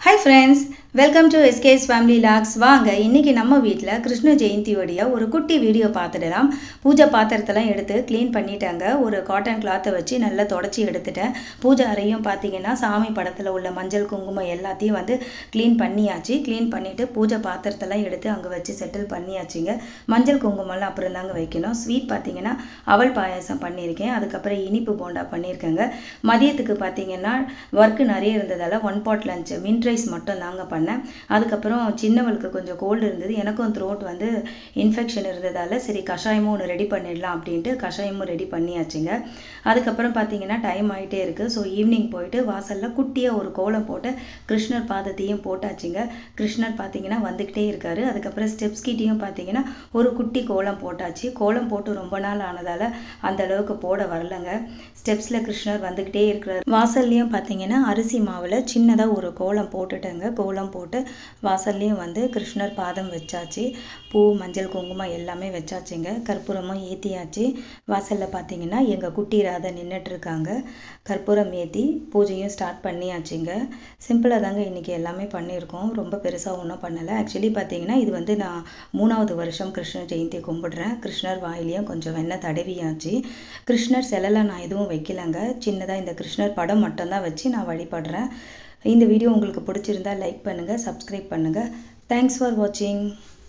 hi friends welcome to SK's family vlogs வாங்க இன்னைக்கு நம்ம வீட்டில் கிருஷ்ண ஜெயந்தியோடைய ஒரு குட்டி வீடியோ பார்த்துடலாம் பூஜை பாத்திரத்தெல்லாம் எடுத்து க்ளீன் பண்ணிட்டாங்க ஒரு காட்டன் கிளாத்தை வச்சு நல்லா தொடச்சி எடுத்துட்டேன் பூஜை அறையும் பார்த்தீங்கன்னா சாமி படத்தில் உள்ள மஞ்சள் குங்குமம் எல்லாத்தையும் வந்து க்ளீன் பண்ணியாச்சு க்ளீன் பண்ணிவிட்டு பூஜை பாத்திரத்தெல்லாம் எடுத்து அங்கே வச்சு செட்டில் பண்ணியாச்சுங்க மஞ்சள் குங்குமம்லாம் அப்புறம் தாங்க வைக்கணும் ஸ்வீட் பார்த்தீங்கன்னா அவல் பாயாசம் பண்ணியிருக்கேன் அதுக்கப்புறம் இனிப்பு போண்டா பண்ணியிருக்கேங்க மதியத்துக்கு பார்த்தீங்கன்னா ஒர்க்கு நிறைய இருந்ததால் one pot lunch mint rice மட்டும் தாங்க பண்ணேன் அதுக்கப்புறம் சின்னவளுக்கு கொஞ்சம் கோல்டு இருந்தது எனக்கும் த்ரோட் வந்து இன்ஃபெக்ஷன் இருந்ததால் சரி கஷாயமும் ஒன்று ரெடி பண்ணிடலாம் அப்படின்ட்டு கஷாயமும் ரெடி பண்ணியாச்சுங்க அதுக்கப்புறம் பார்த்தீங்கன்னா டைம் ஆகிட்டே இருக்குது ஸோ ஈவினிங் போயிட்டு வாசலில் குட்டியாக ஒரு கோலம் போட்டு கிருஷ்ணர் பாதத்தையும் போட்டாச்சுங்க கிருஷ்ணர் பார்த்தீங்கன்னா வந்துக்கிட்டே இருக்காரு அதுக்கப்புறம் ஸ்டெப்ஸ் கிட்டேயும் பார்த்தீங்கன்னா ஒரு குட்டி கோலம் போட்டாச்சு கோலம் போட்டு ரொம்ப நாள் ஆனதால் அந்த அளவுக்கு போட வரலங்க ஸ்டெப்ஸில் கிருஷ்ணர் வந்துக்கிட்டே இருக்கிறார் வாசல்லையும் பார்த்தீங்கன்னா அரிசி மாவில் சின்னதாக ஒரு கோலம் போட்டுட்டேங்க கோலம் போட்டு வாசல்லையும் வந்து கிருஷ்ணர் பாதம் வச்சாச்சு பூ மஞ்சள் குங்குமம் எல்லாமே வச்சாச்சுங்க கற்பூரமும் ஏற்றியாச்சு வாசலில் பார்த்தீங்கன்னா எங்கள் குட்டி ராதை நின்றுட்டு இருக்காங்க கற்பூரம் ஏற்றி பூஜையும் ஸ்டார்ட் பண்ணியாச்சுங்க சிம்பிளாக தாங்க இன்றைக்கி எல்லாமே பண்ணியிருக்கோம் ரொம்ப பெருசாக ஒன்றும் பண்ணலை ஆக்சுவலி பார்த்தீங்கன்னா இது வந்து நான் மூணாவது வருஷம் கிருஷ்ணர் ஜெயந்தி கும்பிடுறேன் கிருஷ்ணர் வாயிலையும் கொஞ்சம் வெண்ணெய் தடவியாச்சு கிருஷ்ணர் சிலைலாம் நான் எதுவும் வைக்கலங்க சின்னதாக இந்த கிருஷ்ணர் படம் மட்டும்தான் வச்சு நான் வழிபடுறேன் இந்த வீடியோ உங்களுக்கு பிடிச்சிருந்தா லைக் பண்ணுங்கள் சப்ஸ்கிரைப் பண்ணுங்கள் தேங்க்ஸ் ஃபார் வாட்சிங்